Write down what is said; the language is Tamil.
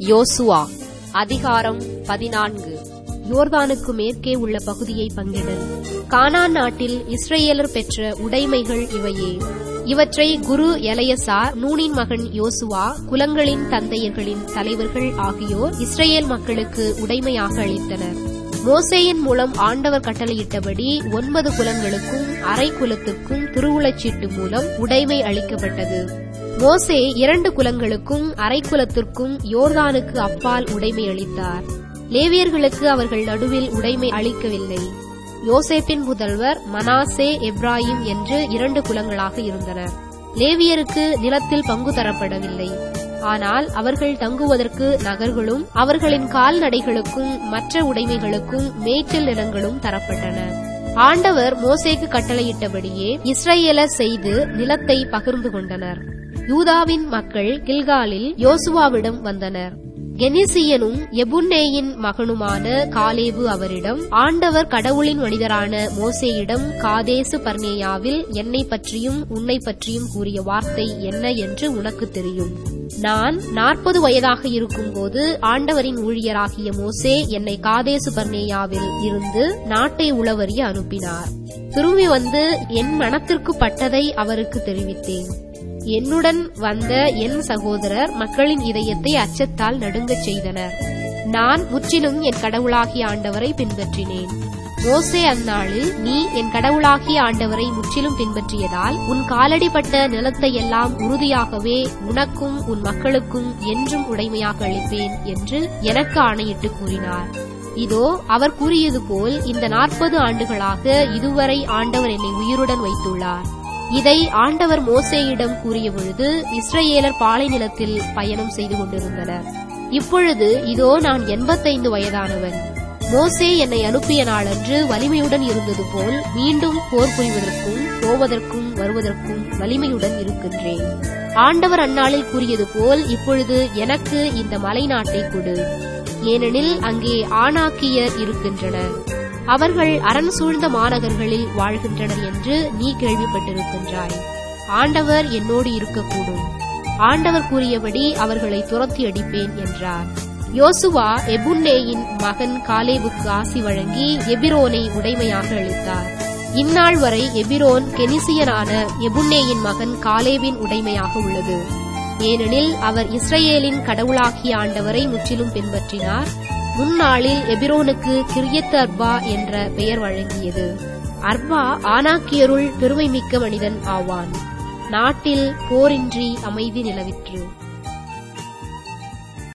யோசுவா அதிகாரம் பதினான்கு யோர்தானுக்கு மேற்கே உள்ள பகுதியை பங்கிடல் கானான் நாட்டில் இஸ்ரேலர் பெற்ற உடைமைகள் இவையே இவற்றை குரு எலையசார் நூனின் மகன் யோசுவா குலங்களின் தந்தையர்களின் தலைவர்கள் ஆகியோர் இஸ்ரேல் மக்களுக்கு உடைமையாக அளித்தனர் மோசேயின் மூலம் ஆண்டவர் கட்டளையிட்டபடி ஒன்பது குலங்களுக்கும் அரை குலத்துக்கும் திருவுளச்சீட்டு மூலம் உடைமை அளிக்கப்பட்டது மோசே இரண்டு குலங்களுக்கும் அரை குலத்திற்கும் யோர்தானுக்கு அப்பால் உடைமை அளித்தார் லேவியர்களுக்கு அவர்கள் நடுவில் உடைமை அளிக்கவில்லை யோசேப்பின் புதல்வர் மனாசே எப்ராஹிம் என்று இரண்டு குலங்களாக இருந்தனர் லேவியருக்கு நிலத்தில் பங்கு தரப்படவில்லை ஆனால் அவர்கள் தங்குவதற்கு நகர்களும் அவர்களின் கால்நடைகளுக்கும் மற்ற உடைமைகளுக்கும் மேய்ச்சல் நிலங்களும் தரப்பட்டன ஆண்டவர் மோசேக்கு கட்டளையிட்டபடியே இஸ்ரேலர் செய்து நிலத்தை பகிர்ந்து கொண்டனர் யூதாவின் மக்கள் கில்காலில் யோசுவாவிடம் வந்தனர் கெனிசியனும் எபுன்னேயின் மகனுமான காலேபு அவரிடம் ஆண்டவர் கடவுளின் மனிதரான மோசேயிடம் காதேசு பர்னேயாவில் என்னை பற்றியும் உன்னை பற்றியும் கூறிய வார்த்தை என்ன என்று உனக்கு தெரியும் நான் நாற்பது வயதாக இருக்கும்போது ஆண்டவரின் ஊழியராகிய மோசே என்னை காதேசு பர்னேயாவில் இருந்து நாட்டை உளவறிய அனுப்பினார் திரும்பி வந்து என் மனத்திற்கு பட்டதை அவருக்கு தெரிவித்தேன் என்னுடன் வந்த என் சகோதரர் மக்களின் இதயத்தை அச்சத்தால் நடுங்கச் செய்தனர் நான் முற்றிலும் என் கடவுளாகிய ஆண்டவரை பின்பற்றினேன் மோசே அந்நாளில் நீ என் கடவுளாகிய ஆண்டவரை முற்றிலும் பின்பற்றியதால் உன் காலடிப்பட்ட நிலத்தை எல்லாம் உறுதியாகவே உனக்கும் உன் மக்களுக்கும் என்றும் உடைமையாக அளிப்பேன் என்று எனக்கு ஆணையிட்டு கூறினார் இதோ அவர் கூறியது போல் இந்த நாற்பது ஆண்டுகளாக இதுவரை ஆண்டவர் என்னை உயிருடன் வைத்துள்ளார் இதை ஆண்டவர் மோசேயிடம் கூறிய பொழுது இஸ்ரேலர் பாலை நிலத்தில் பயணம் செய்து கொண்டிருந்தனர் இப்பொழுது இதோ நான் எண்பத்தைந்து வயதானவன் மோசே என்னை அனுப்பிய நாளன்று வலிமையுடன் இருந்தது போல் மீண்டும் போர் புரிவதற்கும் போவதற்கும் வருவதற்கும் வலிமையுடன் இருக்கின்றேன் ஆண்டவர் அந்நாளில் கூறியது போல் இப்பொழுது எனக்கு இந்த மலை நாட்டை கொடு ஏனெனில் அங்கே ஆணாக்கியர் இருக்கின்றனர் அவர்கள் அரண் சூழ்ந்த மாநகர்களில் வாழ்கின்றனர் என்று நீ கேள்விப்பட்டிருக்கின்றாய் ஆண்டவர் என்னோடு இருக்கக்கூடும் ஆண்டவர் கூறியபடி அவர்களை துரத்தி அடிப்பேன் என்றார் யோசுவா எபுன்னேயின் மகன் காலேவுக்கு ஆசி வழங்கி எபிரோனை உடைமையாக அளித்தார் இந்நாள் வரை எபிரோன் கெனிசியனான எபுன்னேயின் மகன் காலேவின் உடைமையாக உள்ளது ஏனெனில் அவர் இஸ்ரேலின் கடவுளாகிய ஆண்டவரை முற்றிலும் பின்பற்றினார் முன்னாளில் எபிரோனுக்கு கிரியத் அர்பா என்ற பெயர் வழங்கியது அர்பா ஆனாக்கியருள் பெருமை மிக்க மனிதன் ஆவான் நாட்டில் போரின்றி அமைதி நிலவிற்று